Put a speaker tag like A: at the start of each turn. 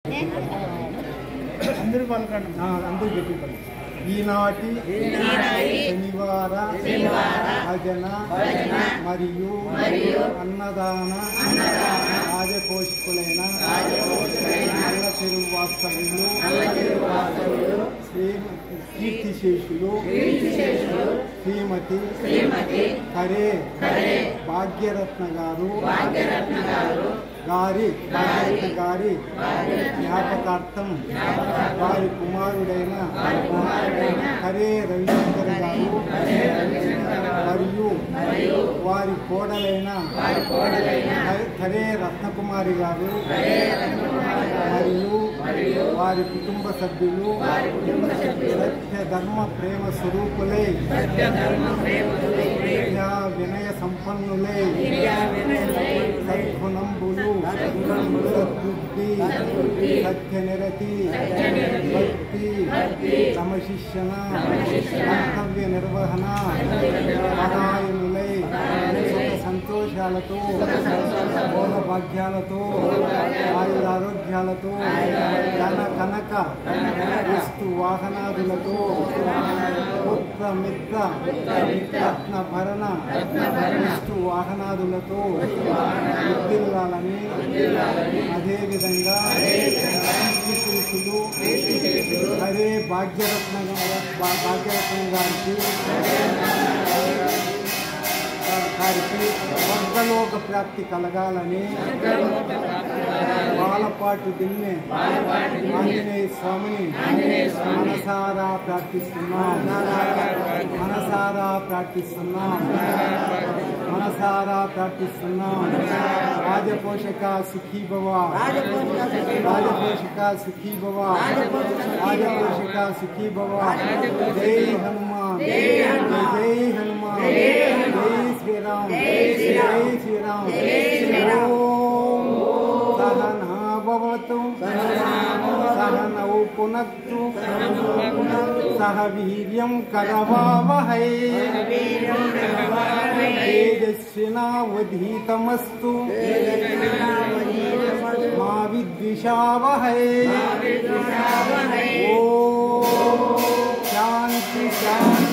A: అందరూ పలకండి అందరూ చెప్పి ఈనాటి శనివార భజన మరియు అన్నదాన రాజపోషకులైన నల్ల చెరువు వాస్తవ్యులు శ్రీ కీర్తిశేషులు శ్రీమతి హరే భాగ్యరత్న గారు గారి భాగ్యరత్న గారి జ్ఞాపకార్థం వారి కుమారుడైన హరే రవిశంకర్ గారు మరియు వారి కోడలైన హరి- హరే రత్నకుమారి గారు మరియు వారి కుటుంబ సభ్యులు సత్య ధర్మ ప్రేమ స్వరూపులై విద్యా వినయ సంపన్నులై సద్గుణంబులు సద్బుద్ధి సత్యనిరతి భక్తి క్రమశిక్షణ కర్తవ్య నిర్వహణ పదాయనులై సుఖ సంతోషాలతో భోగ భాగ్యాలతో ఆయురారోగ్యాలతో ధన కనక వస్తు వాహనాదులతో పుత్ర మిత్ర రత్న భరణ వస్తు వాహనాదులతో వృద్ధిల్లాలని అదేవిధంగా కీర్తిశేషులు హరే భాగ్యరత్న భా- భాగ్యరత్నం గారికి గారికి స్వర్గలోక ప్రాప్తి కలగాలని బాలపాటి దిన్నే ఆంజనేయ స్వామిని మనసారా ప్రార్థిస్తున్నాం మనసారా ప్రార్థిస్తున్నాం మనసారా ప్రార్థిస్తున్నాం రాజపోషక సుఖీ భవ రాజపోషక సుఖీ భవ రాజపోషక సుఖీ భవ జై హనుమాన్ జై హనుమాన్ జై శ్రీరామ్ జై శ్రీరామ్ ఓం సహనా భవతు సహనౌ పునక్తు సహ వీర్యం కరవావహై తేజస్వినావధీతమస్తు మా విద్విషావహై ఓ శాంతి శాంతి